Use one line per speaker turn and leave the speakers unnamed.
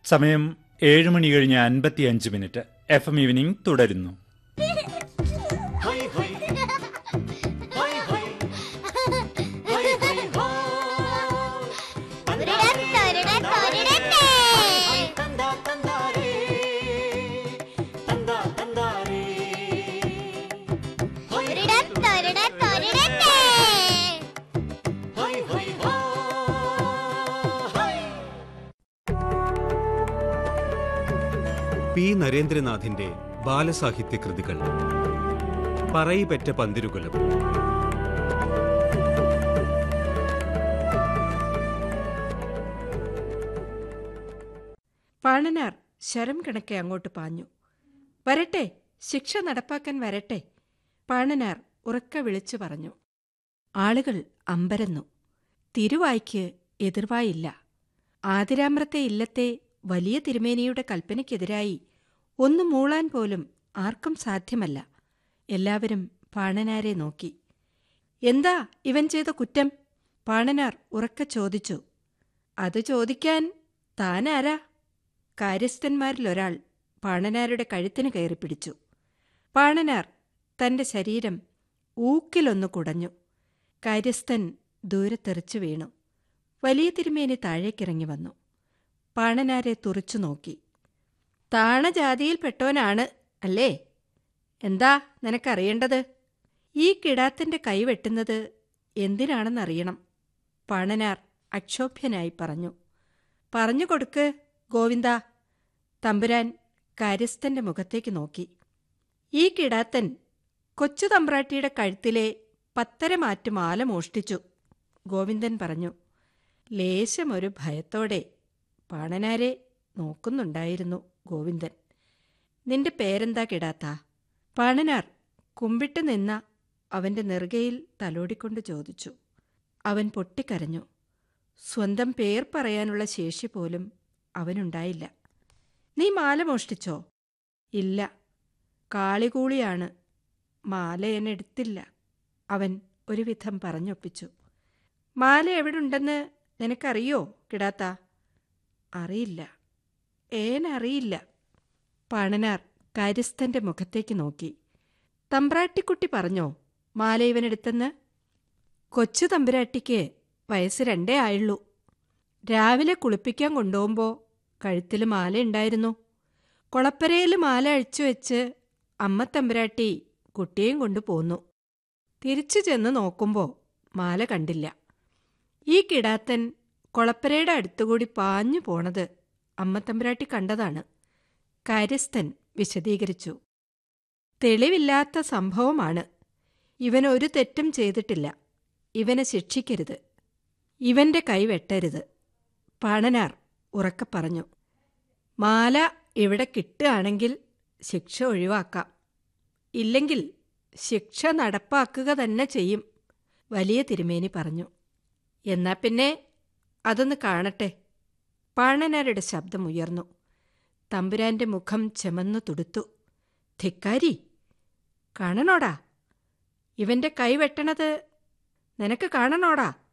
സമയം ഏഴ് മണി കഴിഞ്ഞ് അൻപത്തിയഞ്ച് മിനിറ്റ് എഫ് എം ഈവനിംഗ് തുടരുന്നു
ഒരിടത്ത് ഒരിടത്ത് ഒരിടത്ത് ഒരിടത്ത് ഒരിടത്ത് ഒരിടത്ത്
പി നരേന്ദ്രനാഥിന്റെ ബാലസാഹിത്യ കൃതികൾ പറയിപെറ്റ പന്തിരുകുലം
പാണനാർ ശരം കണക്കെ അങ്ങോട്ട് പാഞ്ഞു വരട്ടെ ശിക്ഷ നടപ്പാക്കാൻ വരട്ടെ പാണനാർ ഉറക്ക വിളിച്ചു പറഞ്ഞു ആളുകൾ അമ്പരന്നു തിരുവായ്ക്ക് എതിർവായില്ല ആതിരാമ്രത്തെ ഇല്ലത്തെ വലിയ തിരുമേനിയുടെ കൽപ്പനയ്ക്കെതിരായി ഒന്ന് മൂളാൻ പോലും ആർക്കും സാധ്യമല്ല എല്ലാവരും പാണനാരെ നോക്കി എന്താ ഇവൻ ചെയ്ത കുറ്റം പാണനാർ ഉറക്ക ചോദിച്ചു അത് ചോദിക്കാൻ താനാരാ കാര്യസ്ഥന്മാരിലൊരാൾ പാണനാരുടെ കഴുത്തിന് കയറിപ്പിടിച്ചു പാണനാർ തന്റെ ശരീരം ഊക്കിലൊന്നു കുടഞ്ഞു കാര്യസ്ഥൻ ദൂരെ തെറിച്ചു വീണു വലിയ തിരുമേനി താഴേക്കിറങ്ങി വന്നു പാണനാരെ തുറച്ചു നോക്കി താണജാതിയിൽപ്പെട്ടവനാണ് അല്ലേ എന്താ നിനക്കറിയേണ്ടത് ഈ കിടാത്തിന്റെ കൈ വെട്ടുന്നത് എന്തിനാണെന്നറിയണം പാണനാർ അക്ഷോഭ്യനായി പറഞ്ഞു പറഞ്ഞു കൊടുക്ക് ഗോവിന്ദ തമ്പുരാൻ കാര്യസ്ഥന്റെ മുഖത്തേക്ക് നോക്കി ഈ കിടാത്തൻ കൊച്ചു തമ്പ്രാട്ടിയുടെ കഴുത്തിലെ പത്തരമാറ്റ് മാല മോഷ്ടിച്ചു ഗോവിന്ദൻ പറഞ്ഞു ലേശമൊരു ഭയത്തോടെ പാണനാരെ നോക്കുന്നുണ്ടായിരുന്നു ഗോവിന്ദൻ നിന്റെ പേരെന്താ കിടാത്ത പാണനാർ കുമ്പിട്ട് നിന്ന അവന്റെ നെറുകയിൽ തലോടിക്കൊണ്ട് ചോദിച്ചു അവൻ പൊട്ടിക്കരഞ്ഞു സ്വന്തം പേർ പറയാനുള്ള ശേഷി പോലും അവനുണ്ടായില്ല നീ മാല മോഷ്ടിച്ചോ ഇല്ല കാളികൂളിയാണ് മാല എന്നെടുത്തില്ല അവൻ ഒരുവിധം പറഞ്ഞൊപ്പിച്ചു മാല എവിടുണ്ടെന്ന് നിനക്കറിയോ കിടാത്ത അറിയില്ല ഏനറിയില്ല പണനാർ കാര്യസ്ഥന്റെ മുഖത്തേക്ക് നോക്കി തമ്പ്രാട്ടിക്കുട്ടി പറഞ്ഞോ മാല ഇവനെടുത്തെന്ന് കൊച്ചു തമ്പുരാട്ടിക്ക് വയസ്സ് രണ്ടേ ആയുള്ളൂ രാവിലെ കുളിപ്പിക്കാൻ കൊണ്ടുപോകുമ്പോൾ കഴുത്തിൽ മാലയുണ്ടായിരുന്നു കൊളപ്പരയിൽ മാല അഴിച്ചു വെച്ച് അമ്മ തമ്പുരാട്ടി കുട്ടിയെയും കൊണ്ടു പോന്നു തിരിച്ചു ചെന്ന് നോക്കുമ്പോൾ മാല കണ്ടില്ല ഈ കിടാത്തൻ കൊളപ്പരയുടെ അടുത്തുകൂടി പാഞ്ഞു പോണത് അമ്മ തമ്പുരാട്ടി കണ്ടതാണ് കാര്യസ്ഥൻ വിശദീകരിച്ചു തെളിവില്ലാത്ത സംഭവമാണ് ഇവൻ ഒരു തെറ്റും ചെയ്തിട്ടില്ല ഇവനെ ശിക്ഷിക്കരുത് ഇവന്റെ കൈ വെട്ടരുത് പണനാർ ഉറക്കെ പറഞ്ഞു മാല ഇവിടെ കിട്ടുകയാണെങ്കിൽ ശിക്ഷ ഒഴിവാക്കാം ഇല്ലെങ്കിൽ ശിക്ഷ നടപ്പാക്കുക തന്നെ ചെയ്യും വലിയ തിരുമേനി പറഞ്ഞു എന്നാ പിന്നെ അതൊന്ന് കാണട്ടെ പാണനാരുടെ ശബ്ദം ഉയർന്നു തമ്പുരാന്റെ മുഖം ചെമന്നു തുടുത്തു ധിക്കാരി കാണണോടാ ഇവന്റെ കൈ വെട്ടണത് നിനക്ക് കാണണോടാ